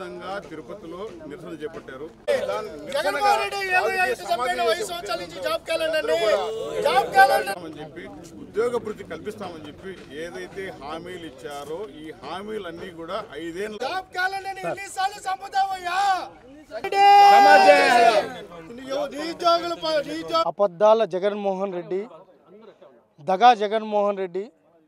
వినూత్నంగా తిరుపతిలో నిరసన చేపట్టారు దాని నిరసనగా జగన్మోహన్ రెడ్డి ఏమో రాజకీయ ఐదు చంపేయడం సామాజిక ఐదు సంవత్సరాల నుంచి జాబ్ క్యాలెండర్ జాబ్ క్యాలెండర్ అని చెప్పి ఉద్యోగ భృతి కల్పిస్తామని చెప్పి ఏదైతే హామీలు ఇచ్చారో ఈ హామీలన్నీ కూడా ఐదేళ్ళ జాబ్ క్యాలెండర్ ఎన్నిసార్లు చంపుతావయ్యా నిరుద్యోగులు ప- నిరుద్యోగ అబద్ధాల జగన్మోహన్ రెడ్డి దగా జగన్మోహన్ రెడ్డి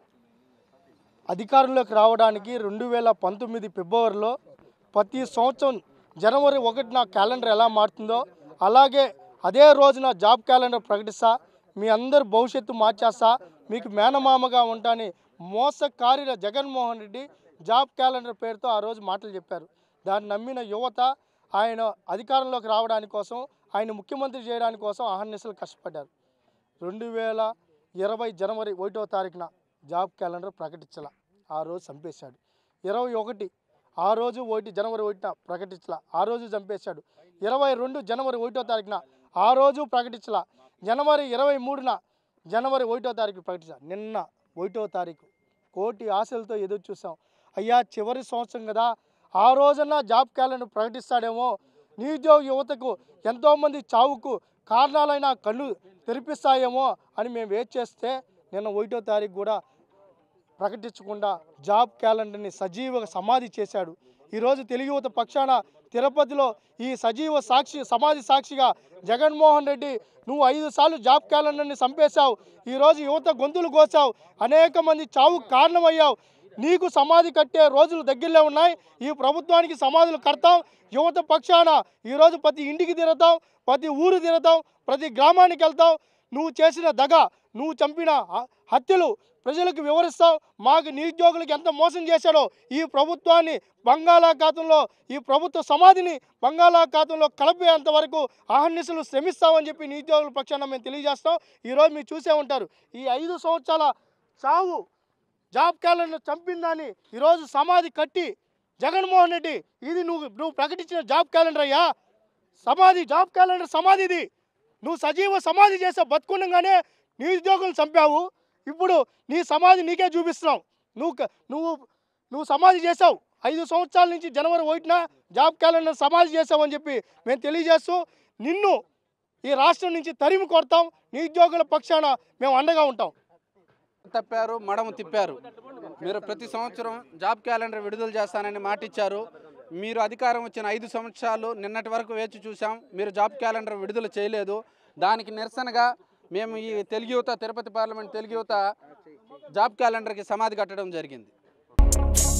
అధికారంలోకి రావడానికి రెండు వేల పంతొమ్మిది ఫిబ్రవరిలో ప్రతి సంవత్సరం జనవరి ఒకటిన క్యాలెండర్ ఎలా మారుతుందో అలాగే అదే రోజున జాబ్ క్యాలెండర్ ప్రకటిస్తా మీ అందరి భవిష్యత్తు మార్చేస్తా మీకు మేనమామగా ఉంటాని మోసకారిన జగన్మోహన్ రెడ్డి జాబ్ క్యాలెండర్ పేరుతో ఆ రోజు మాటలు చెప్పారు దాన్ని నమ్మిన యువత ఆయన అధికారంలోకి రావడానికి కోసం ఆయన ముఖ్యమంత్రి చేయడానికి కోసం అహర్నిశలు కష్టపడ్డారు రెండు వేల ఇరవై జనవరి ఒకటో తారీఖున జాబ్ క్యాలెండర్ ప్రకటించాల ఆ రోజు చంపేశాడు ఇరవై ఒకటి ఆ రోజు ఒకటి జనవరి ఒకటిన ప్రకటించాల ఆ రోజు చంపేశాడు ఇరవై రెండు జనవరి ఒకటో తారీఖున ఆ రోజు ప్రకటించాల జనవరి ఇరవై మూడున జనవరి ఒకటో తారీఖు ప్రకటించాల నిన్న ఒకటో తారీఖు కోటి ఆశలతో ఎదురు చూసాం అయ్యా చివరి సంవత్సరం కదా ఆ రోజున జాబ్ క్యాలెండర్ ప్రకటిస్తాడేమో నిరుద్యోగ యువతకు ఎంతోమంది చావుకు కారణాలైన కళ్ళు తెరిపిస్తాయేమో అని మేము వెయిట్ చేస్తే నిన్న ఒకటో తారీఖు కూడా ప్రకటించకుండా జాబ్ క్యాలెండర్ని సజీవ సమాధి చేశాడు ఈరోజు తెలుగు యువత పక్షాన తిరుపతిలో ఈ సజీవ సాక్షి సమాధి సాక్షిగా జగన్మోహన్ రెడ్డి నువ్వు ఐదు సార్లు జాబ్ క్యాలెండర్ని చంపేశావు ఈరోజు యువత గొంతులు కోసావు అనేక మంది చావు కారణమయ్యావు నీకు సమాధి కట్టే రోజులు దగ్గరలో ఉన్నాయి ఈ ప్రభుత్వానికి సమాధులు కడతాం యువత పక్షాన ఈరోజు ప్రతి ఇంటికి తిరుగుతాం ప్రతి ఊరు తిరుగుతాం ప్రతి గ్రామానికి వెళ్తాం నువ్వు చేసిన దగ నువ్వు చంపిన హ- హత్యలు ప్రజలకు వివరిస్తావు మాకు నిరుద్యోగులకు ఎంత మోసం చేశాడో ఈ ప్రభుత్వాన్ని బంగాళాఖాతంలో ఈ ప్రభుత్వ సమాధిని బంగాళాఖాతంలో కలిపేంత వరకు అహర్నిశలు శ్రమిస్తామని చెప్పి నిరుద్యోగుల పక్షాన మేము తెలియజేస్తాం ఈరోజు మీరు చూసే ఉంటారు ఈ ఐదు సంవత్సరాల చావు జాబ్ క్యాలెండర్ చంపిందని ఈరోజు సమాధి కట్టి జగన్మోహన్ రెడ్డి ఇది నువ్వు నువ్వు ప్రకటించిన జాబ్ క్యాలెండర్ అయ్యా సమాధి జాబ్ క్యాలెండర్ సమాధి ఇది నువ్వు సజీవ సమాధి చేసే బతుకుండగానే నిరుద్యోగులు చంపావు ఇప్పుడు నీ సమాధి నీకే చూపిస్తున్నావు నువ్వు క- నువ్వు నువ్వు సమాధి చేసావు ఐదు సంవత్సరాల నుంచి జనవరి ఒకటిన జాబ్ క్యాలెండర్ సమాధి చేసావు అని చెప్పి మేము తెలియజేస్తూ నిన్ను ఈ రాష్ట్రం నుంచి తరిమి కొడతాం నిరుద్యోగుల పక్షాన మేము అండగా ఉంటాం తప్పారు మడమ తిప్పారు మీరు ప్రతి సంవత్సరం జాబ్ క్యాలెండర్ విడుదల చేస్తానని మాట ఇచ్చారు మీరు అధికారం వచ్చిన ఐదు సంవత్సరాలు నిన్నటి వరకు వేచి చూసాం మీరు జాబ్ క్యాలెండర్ విడుదల చేయలేదు దానికి నిరసనగా మేము ఈ తెలుగు యువత తిరుపతి పార్లమెంట్ తెలుగు యువత జాబ్ క్యాలెండర్కి సమాధి కట్టడం జరిగింది